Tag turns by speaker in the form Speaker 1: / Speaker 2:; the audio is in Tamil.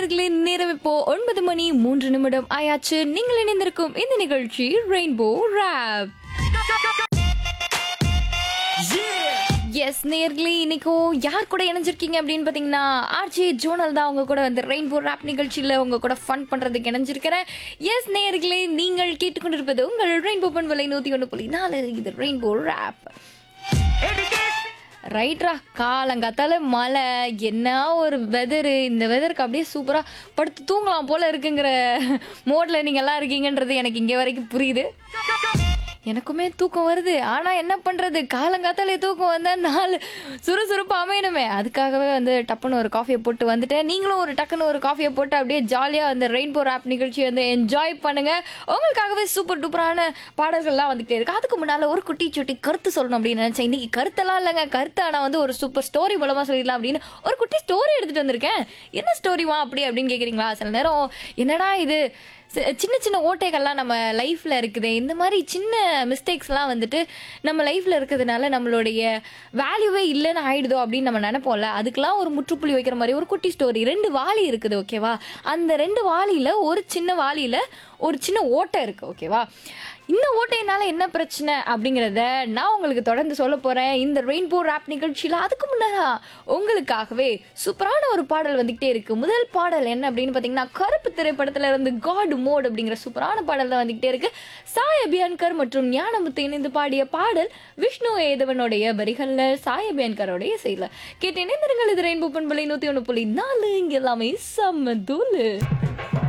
Speaker 1: நேயர்களே நேரம் இப்போ ஒன்பது மணி மூன்று நிமிடம் ஆயாச்சு நீங்கள் இணைந்திருக்கும் இந்த நிகழ்ச்சி ரெயின்போ ரேப் எஸ் நேர்களே இன்னைக்கும் யார் கூட இணைஞ்சிருக்கீங்க அப்படின்னு பார்த்தீங்கன்னா ஆர்ஜே ஜோனல் தான் உங்க கூட வந்து ரெயின்போ ரேப் நிகழ்ச்சியில் உங்க கூட ஃபன் பண்றதுக்கு இணைஞ்சிருக்கிறேன் எஸ் நேர்களே நீங்கள் கேட்டுக்கொண்டிருப்பது உங்கள் ரெயின்போ பண்பலை நூற்றி ஒன்று புள்ளி நாலு இது ரெயின்போ ரேப் ரைட்ரா காலங்காத்தால மழை என்ன ஒரு வெதரு இந்த வெதருக்கு அப்படியே சூப்பராக படுத்து தூங்கலாம் போல இருக்குங்கிற மோட்ல நீங்க எல்லாம் இருக்கீங்கன்றது எனக்கு இங்கே வரைக்கும் புரியுது எனக்குமே தூக்கம் வருது ஆனா என்ன பண்றது காலங்காத்தாலே தூக்கம் வந்தா நாலு சுறுசுறுப்பு அமையணுமே அதுக்காகவே வந்து டப்புன்னு ஒரு காஃபியை போட்டு வந்துட்டேன் நீங்களும் ஒரு டக்குன்னு ஒரு காஃபியை போட்டு அப்படியே ஜாலியா அந்த ரெயின்போ ஆப் நிகழ்ச்சி வந்து என்ஜாய் பண்ணுங்க உங்களுக்காகவே சூப்பர் டூப்பரான பாடல்கள்லாம் வந்துகிட்டே இருக்கு அதுக்கு முன்னால ஒரு குட்டி சுட்டி கருத்து சொல்லணும் அப்படின்னு நினைச்சேன் இன்னைக்கு கருத்தெல்லாம் இல்லைங்க கருத்து ஆனா வந்து ஒரு சூப்பர் ஸ்டோரி மூலமா சொல்லிடலாம் அப்படின்னு ஒரு குட்டி ஸ்டோரி எடுத்துட்டு வந்திருக்கேன் என்ன ஸ்டோரிவா அப்படி அப்படின்னு கேக்குறீங்களா சில நேரம் என்னடா இது சி- சின்ன சின்ன ஓட்டைகள்லாம் நம்ம லைஃப்ல இருக்குது இந்த மாதிரி சின்ன மிஸ்டேக்ஸ்லாம் வந்துட்டு நம்ம லைஃப்ல இருக்கிறதுனால நம்மளுடைய வேல்யூவே இல்லைன்னு ஆயிடுதோ அப்படின்னு நம்ம நினைப்போம்ல அதுக்கெல்லாம் ஒரு முற்றுப்புள்ளி வைக்கிற மாதிரி ஒரு குட்டி ஸ்டோரி ரெண்டு வாளி இருக்குது ஓகேவா அந்த ரெண்டு வாளியில ஒரு சின்ன வாளியில ஒரு சின்ன ஓட்டை இருக்கு ஓகேவா இந்த ஓட்டையினால என்ன பிரச்சனை அப்படிங்கிறத நான் உங்களுக்கு தொடர்ந்து சொல்ல போறேன் இந்த ரெயின்போ ரேப் நிகழ்ச்சியில அதுக்கு முன்னதா உங்களுக்காகவே சூப்பரான ஒரு பாடல் வந்துகிட்டே இருக்கு முதல் பாடல் என்ன அப்படின்னு பாத்தீங்கன்னா கருப்பு திரைப்படத்துல இருந்து காட் மோட் அப்படிங்கிற சூப்பரான பாடல் தான் வந்துகிட்டே இருக்கு சாய் அபியான்கர் மற்றும் ஞானமுத்து இணைந்து பாடிய பாடல் விஷ்ணு ஏதவனுடைய வரிகள்ல சாய் அபியான்கரோடைய இசையில கேட்டு இணைந்திருங்கள் இது ரெயின்போ பண்பலை நூத்தி ஒண்ணு புள்ளி நாலு இங்க எல்லாமே செம்ம தூளு